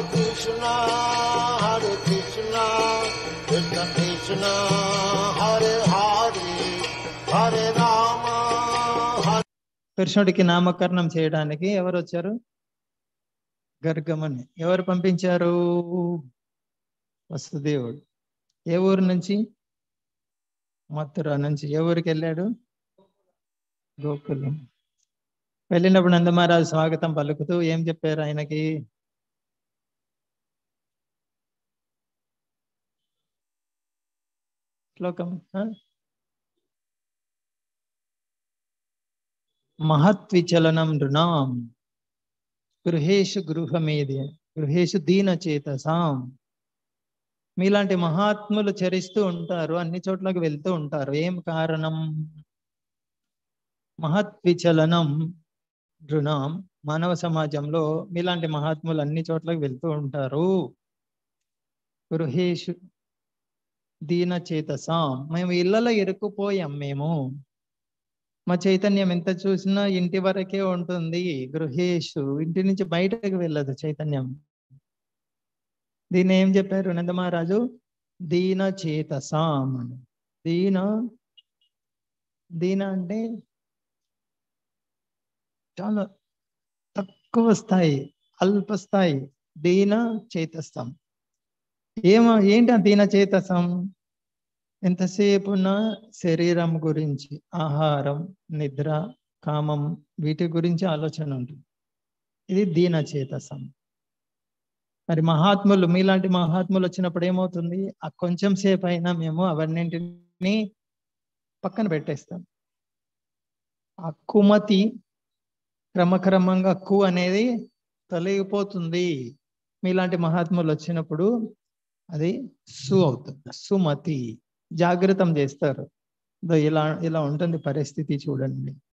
Krishna, Hare Krishna, Krishna Krishna, Hare Hare, Hare Rama, Hare కృష్ణుడికి నామకరణం చేయడానికి ఎవరు వచ్చారు గర్గమని ఎవరు పంపించారు వసుదేవుడు ఏ ఊరు నుంచి మథుర నుంచి ఏ ఊరికి వెళ్ళాడు గోకులం వెళ్ళినప్పుడు నందమహారాజు స్వాగతం పలుకుతూ ఏం చెప్పారు ఆయనకి శ్లోకం ఆ? మహత్విచలనం నృణాం గృహేషు గృహమేది గృహేషు దీనచేతసాం మీలాంటి మహాత్ములు చరిస్తూ ఉంటారు అన్ని చోట్లకి వెళ్తూ ఉంటారు ఏం కారణం మహత్విచలనం నృణాం మానవ సమాజంలో మీలాంటి మహాత్ములు అన్ని చోట్లకి వెళ్తూ ఉంటారు గృహేషు దీనచేతసాం మేము ఇళ్లలో ఇరుక్కుపోయాం మేము మా చైతన్యం ఎంత చూసినా ఇంటి వరకే ఉంటుంది గృహేషు ఇంటి నుంచి బయటకు వెళ్ళదు చైతన్యం దీన్ని ఏం చెప్పారు నందమహారాజు దీన చేతసాం అని దీన దీన అంటే చాలా తక్కువ స్థాయి అల్ప స్థాయి దీన చేతస్థం ఏమో ఏంటి ఆ దీన చేతసం ఎంతసేపు ఉన్న శరీరం గురించి ఆహారం నిద్ర కామం వీటి గురించి ఆలోచన ఉంటుంది ఇది దీన చేతసం మరి మహాత్ములు మీలాంటి మహాత్ములు వచ్చినప్పుడు ఏమవుతుంది ఆ కొంచెం సేపు అయినా మేము అవన్నింటినీ పక్కన పెట్టేస్తాం ఆ కుమతి క్రమక్రమంగా కు అనేది తొలగిపోతుంది మీలాంటి మహాత్ములు వచ్చినప్పుడు అది సు అవుతుంది సుమతి జాగ్రత్తం చేస్తారు ఇదో ఇలా ఇలా ఉంటుంది పరిస్థితి చూడండి